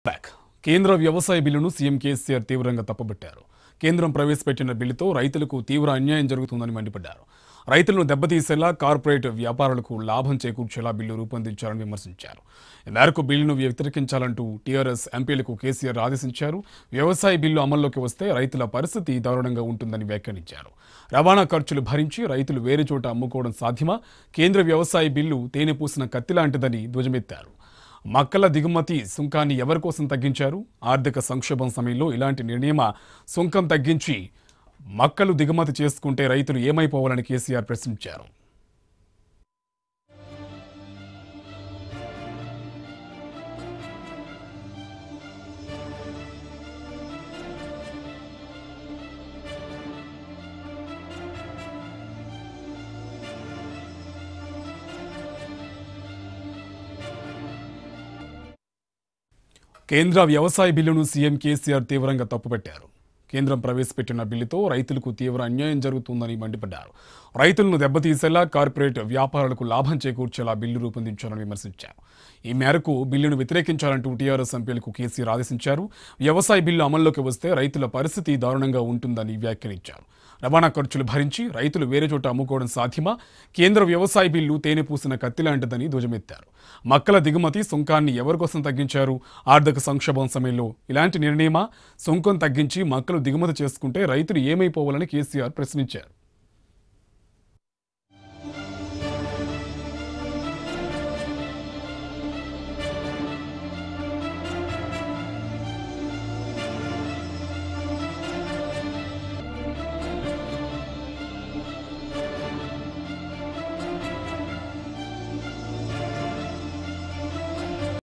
back కేంద్ర వ్యవసాయ బిల్లును సీఎం కేసీఆర్ తీవ్రంగా తప్పుబట్టారు కేంద్రం ప్రవేశపెట్టిన బిల్లుతో రైతులకు తీవ్ర అన్యాయం జరుగుతుందని మండిపడ్డారు రైతులను దెబ్బతీసేలా కార్పొరేట్ వ్యాపారులకు లాభం చేకూర్చేలా బిల్లు రూపొందించారని విమర్శించారు ఈ మేరకు బిల్లును వ్యతిరేకించాలంటూ టీఆర్ఎస్ ఎంపీలకు కేసీఆర్ ఆదేశించారు వ్యవసాయ బిల్లు అమల్లోకి వస్తే రైతుల పరిస్థితి దారుణంగా ఉంటుందని వ్యాఖ్యానించారు రవాణా ఖర్చులు భరించి రైతులు వేరే చోట అమ్ముకోవడం సాధ్యమా కేంద్ర వ్యవసాయ బిల్లు తేనె పూసిన కత్తిలాంటిదని ధ్వజమెత్తారు మక్కల దిగుమతి సుంకాన్ని ఎవరి కోసం తగ్గించారు ఆర్థిక సంక్షోభం సమయంలో ఇలాంటి నిర్ణయమ సుంకం తగ్గించి మక్కలు దిగుమతి చేసుకుంటే రైతులు ఏమైపోవాలని కేసీఆర్ ప్రశ్నించారు కేంద్ర వ్యవసాయ బిల్లును సీఎం కేసీఆర్ తీవ్రంగా తప్పుపట్టారు కేంద్రం ప్రవేశపెట్టిన బిల్లుతో రైతులకు తీవ్ర అన్యాయం జరుగుతుందని మండిపడ్డారు రైతులను దెబ్బతీసేలా కార్పొరేట్ వ్యాపారులకు లాభం చేకూర్చేలా బిల్లు రూపొందించాలని విమర్శించారు ఈ మేరకు బిల్లును వ్యతిరేకించాలంటూ టీఆర్ఎస్ ఎంపీలకు కేసీఆర్ ఆదేశించారు వ్యవసాయ బిల్లు అమల్లోకి వస్తే రైతుల పరిస్థితి దారుణంగా ఉంటుందని వ్యాఖ్యానించారు రవాణా ఖర్చులు భరించి రైతులు వేరే చోట అమ్ముకోవడం సాధ్యమా కేంద్ర వ్యవసాయ బిల్లు తేనె పూసిన కత్తిలాంటిదని ధ్వజమెత్తారు మక్కల దిగుమతి సుంకాన్ని ఎవరి కోసం తగ్గించారు ఆర్థిక సంక్షోభం సమయంలో ఇలాంటి నిర్ణయమా సుంకం తగ్గించి మక్కలు దిగుమతి చేసుకుంటే రైతులు ఏమైపోవాలని కేసీఆర్ ప్రశ్నించారు